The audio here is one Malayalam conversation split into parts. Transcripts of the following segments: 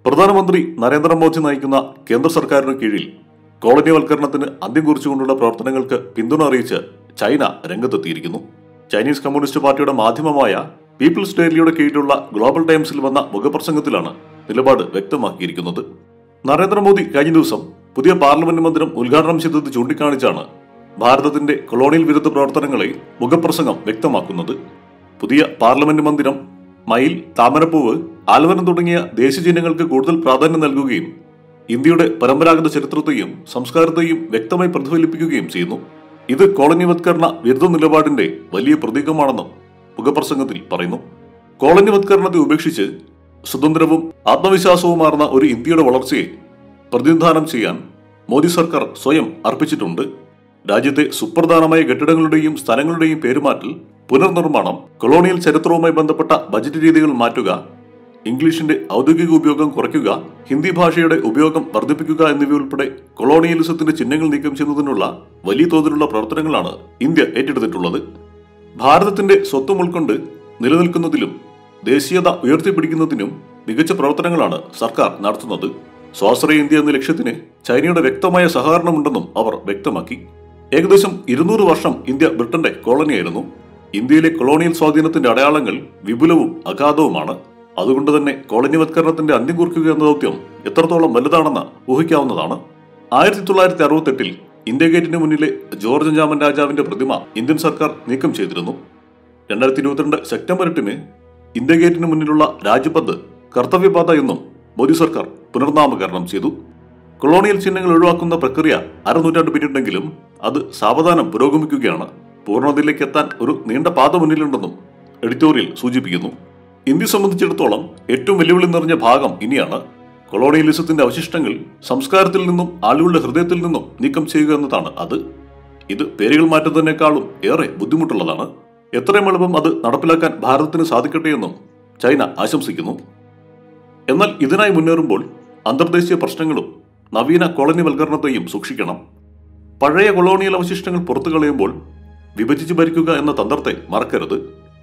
പ്രധാനമന്ത്രി നരേന്ദ്രമോദി നയിക്കുന്ന കേന്ദ്ര സർക്കാരിന് കീഴിൽ കോളനിവൽക്കരണത്തിന് അന്ത്യം കുറിച്ചുകൊണ്ടുള്ള പ്രവർത്തനങ്ങൾക്ക് പിന്തുണ അറിയിച്ച് ചൈന രംഗത്തെത്തിയിരിക്കുന്നു ചൈനീസ് കമ്മ്യൂണിസ്റ്റ് പാർട്ടിയുടെ മാധ്യമമായ പീപ്പിൾസ് ഡെയിലിയുടെ കീഴിലുള്ള ഗ്ലോബൽ ടൈംസിൽ വന്ന മുഖപ്രസംഗത്തിലാണ് നിലപാട് വ്യക്തമാക്കിയിരിക്കുന്നത് നരേന്ദ്രമോദി കഴിഞ്ഞ ദിവസം പുതിയ പാർലമെന്റ് മന്ദിരം ഉദ്ഘാടനം ചെയ്തത് ചൂണ്ടിക്കാണിച്ചാണ് ഭാരതത്തിന്റെ കൊളോണിയൽ വിരുദ്ധ പ്രവർത്തനങ്ങളെ മുഖപ്രസംഗം വ്യക്തമാക്കുന്നത് പുതിയ പാർലമെന്റ് മന്ദിരം മയിൽ താമരപ്പൂവ് ആൽവനം തുടങ്ങിയ ദേശീയചിഹ്നങ്ങൾക്ക് കൂടുതൽ പ്രാധാന്യം നൽകുകയും ഇന്ത്യയുടെ പരമ്പരാഗത ചരിത്രത്തെയും സംസ്കാരത്തെയും വ്യക്തമായി പ്രതിഫലിപ്പിക്കുകയും ചെയ്യുന്നു ഇത് കോളനിവത്കരണ വിരുദ്ധ നിലപാടിന്റെ വലിയ പ്രതീകമാണെന്നും മുഖപ്രസംഗത്തിൽ പറയുന്നു കോളനിവത്കരണത്തെ ഉപേക്ഷിച്ച് സ്വതന്ത്രവും ആത്മവിശ്വാസവുമാർന്ന ഒരു ഇന്ത്യയുടെ വളർച്ചയെ പ്രതിനിധാനം ചെയ്യാൻ മോദി സർക്കാർ സ്വയം അർപ്പിച്ചിട്ടുണ്ട് രാജ്യത്തെ സുപ്രധാനമായ കെട്ടിടങ്ങളുടെയും സ്ഥലങ്ങളുടെയും പേരുമാറ്റൽ പുനർനിർമ്മാണം കൊളോണിയൽ ചരിത്രവുമായി ബന്ധപ്പെട്ട ബജറ്റ് രീതികൾ മാറ്റുക ഇംഗ്ലീഷിന്റെ ഔദ്യോഗിക ഉപയോഗം കുറയ്ക്കുക ഹിന്ദി ഭാഷയുടെ ഉപയോഗം വർദ്ധിപ്പിക്കുക എന്നിവയുൾപ്പെടെ കൊളോണിയലിസത്തിന്റെ ചിഹ്നങ്ങൾ നീക്കം ചെയ്യുന്നതിനുള്ള വലിയ തോതിലുള്ള പ്രവർത്തനങ്ങളാണ് ഇന്ത്യ ഏറ്റെടുത്തിട്ടുള്ളത് ഭാരതത്തിന്റെ സ്വത്വം ഉൾക്കൊണ്ട് നിലനിൽക്കുന്നതിലും ദേശീയത ഉയർത്തിപ്പിടിക്കുന്നതിനും മികച്ച പ്രവർത്തനങ്ങളാണ് സർക്കാർ നടത്തുന്നത് സ്വാശ്രയ ഇന്ത്യ എന്ന ലക്ഷ്യത്തിന് ചൈനയുടെ വ്യക്തമായ സഹകരണമുണ്ടെന്നും അവർ വ്യക്തമാക്കി ഏകദേശം ഇരുന്നൂറ് വർഷം ഇന്ത്യ ബ്രിട്ടന്റെ കോളനിയായിരുന്നു ഇന്ത്യയിലെ കൊളോണിയൽ സ്വാധീനത്തിന്റെ അടയാളങ്ങൾ വിപുലവും അഗാധവുമാണ് അതുകൊണ്ട് തന്നെ കോളനിവത്കരണത്തിന്റെ അന്ത്യം കുറിക്കുക എന്ന ദൗത്യം എത്രത്തോളം വലുതാണെന്ന് ഊഹിക്കാവുന്നതാണ് ആയിരത്തി തൊള്ളായിരത്തി അറുപത്തെട്ടിൽ ഇന്ത്യ ഗേറ്റിന് മുന്നിലെ ജോർജ് അഞ്ചാമൻ രാജാവിന്റെ പ്രതിമ ഇന്ത്യൻ സർക്കാർ നീക്കം ചെയ്തിരുന്നു രണ്ടായിരത്തി ഇരുപത്തിരണ്ട് സെപ്റ്റംബർ എട്ടിന് ഇന്ത്യ ഗേറ്റിന് മുന്നിലുള്ള രാജ്പഥ് കർത്തവ്യപാത എന്നും മോദി സർക്കാർ പുനർനാമകരണം ചെയ്തു കൊളോണിയൽ ചിഹ്നങ്ങൾ ഒഴിവാക്കുന്ന പ്രക്രിയ അരനൂറ്റാണ്ട് പിന്നിട്ടെങ്കിലും അത് സാവധാനം പുരോഗമിക്കുകയാണ് പൂർണ്ണതയിലേക്ക് എത്താൻ ഒരു നീണ്ട പാത മുന്നിലുണ്ടെന്നും എഡിറ്റോറിയൽ സൂചിപ്പിക്കുന്നു ഇന്ത്യ സംബന്ധിച്ചിടത്തോളം ഏറ്റവും വെല്ലുവിളി നിറഞ്ഞ ഭാഗം ഇനിയാണ് കൊളോണിയലിസത്തിന്റെ അവശിഷ്ടങ്ങൾ സംസ്കാരത്തിൽ നിന്നും ആളുകളുടെ ഹൃദയത്തിൽ നിന്നും നീക്കം ചെയ്യുക എന്നതാണ് അത് ഇത് പേരുകൾ മാറ്റുന്നതിനേക്കാളും ഏറെ ബുദ്ധിമുട്ടുള്ളതാണ് എത്രയും എളുപ്പം അത് നടപ്പിലാക്കാൻ ഭാരതത്തിന് സാധിക്കട്ടെ എന്നും ചൈന ആശംസിക്കുന്നു എന്നാൽ ഇതിനായി മുന്നേറുമ്പോൾ അന്തർദേശീയ പ്രശ്നങ്ങളും നവീന കോളനിവൽക്കരണത്തെയും സൂക്ഷിക്കണം പഴയ കൊളോണിയൽ അവശിഷ്ടങ്ങൾ പുറത്തു കളയുമ്പോൾ വിഭജിച്ച് ഭരിക്കുക എന്ന തന്ത്രത്തെ മറക്കരുത്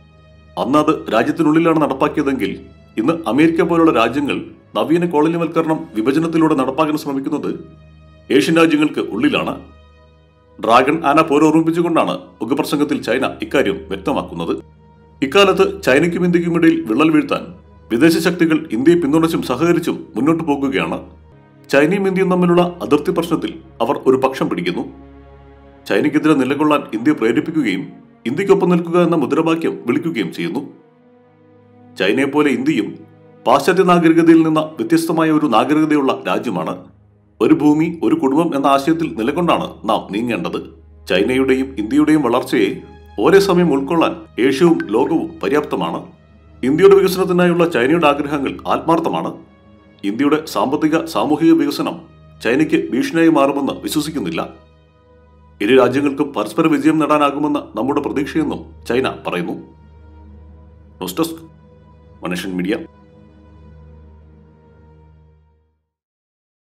അന്ന് അത് രാജ്യത്തിനുള്ളിലാണ് നടപ്പാക്കിയതെങ്കിൽ ഇന്ന് അമേരിക്ക പോലുള്ള രാജ്യങ്ങൾ നവീന കോളനിവൽക്കരണം വിഭജനത്തിലൂടെ നടപ്പാക്കാൻ ശ്രമിക്കുന്നത് ഏഷ്യൻ രാജ്യങ്ങൾക്ക് ഉള്ളിലാണ് ഡ്രാഗൺ ആന പോരോർമ്മിപ്പിച്ചുകൊണ്ടാണ് മുഖപ്രസംഗത്തിൽ ചൈന ഇക്കാര്യം വ്യക്തമാക്കുന്നത് ഇക്കാലത്ത് ചൈനയ്ക്കും ഇന്ത്യക്കും ഇടയിൽ വിള്ളൽ വീഴ്ത്താൻ വിദേശ ശക്തികൾ ഇന്ത്യയെ പിന്തുണച്ചും സഹകരിച്ചും മുന്നോട്ടു പോകുകയാണ് ചൈനയും ഇന്ത്യയും തമ്മിലുള്ള അതിർത്തി പ്രശ്നത്തിൽ അവർ ഒരു പക്ഷം പിടിക്കുന്നു ചൈനയ്ക്കെതിരെ നിലകൊള്ളാൻ ഇന്ത്യ പ്രേരിപ്പിക്കുകയും ഇന്ത്യക്കൊപ്പം നിൽക്കുക എന്ന മുദ്രാവാക്യം വിളിക്കുകയും ചെയ്യുന്നു ചൈനയെപ്പോലെ ഇന്ത്യയും പാശ്ചാത്യ നാഗരികതയിൽ നിന്ന് വ്യത്യസ്തമായ ഒരു നാഗരികതയുള്ള രാജ്യമാണ് ഒരു ഭൂമി ഒരു കുടുംബം എന്ന ആശയത്തിൽ നിലകൊണ്ടാണ് നാം നീങ്ങേണ്ടത് ചൈനയുടെയും ഇന്ത്യയുടെയും വളർച്ചയെ ഒരേ സമയം ഉൾക്കൊള്ളാൻ ഏഷ്യവും ലോകവും പര്യാപ്തമാണ് ഇന്ത്യയുടെ വികസനത്തിനായുള്ള ചൈനയുടെ ആഗ്രഹങ്ങൾ ആത്മാർത്ഥമാണ് ഇന്ത്യയുടെ സാമ്പത്തിക സാമൂഹിക വികസനം ചൈനയ്ക്ക് ഭീഷണിയായി മാറുമെന്ന് വിശ്വസിക്കുന്നില്ല ഇരു രാജ്യങ്ങൾക്കും പരസ്പര വിജയം നേടാനാകുമെന്ന് നമ്മുടെ പ്രതീക്ഷയെന്നും ചൈന പറയുന്നു ന്യൂസ് ഡെസ്ക് മനുഷ്യൻ മീഡിയ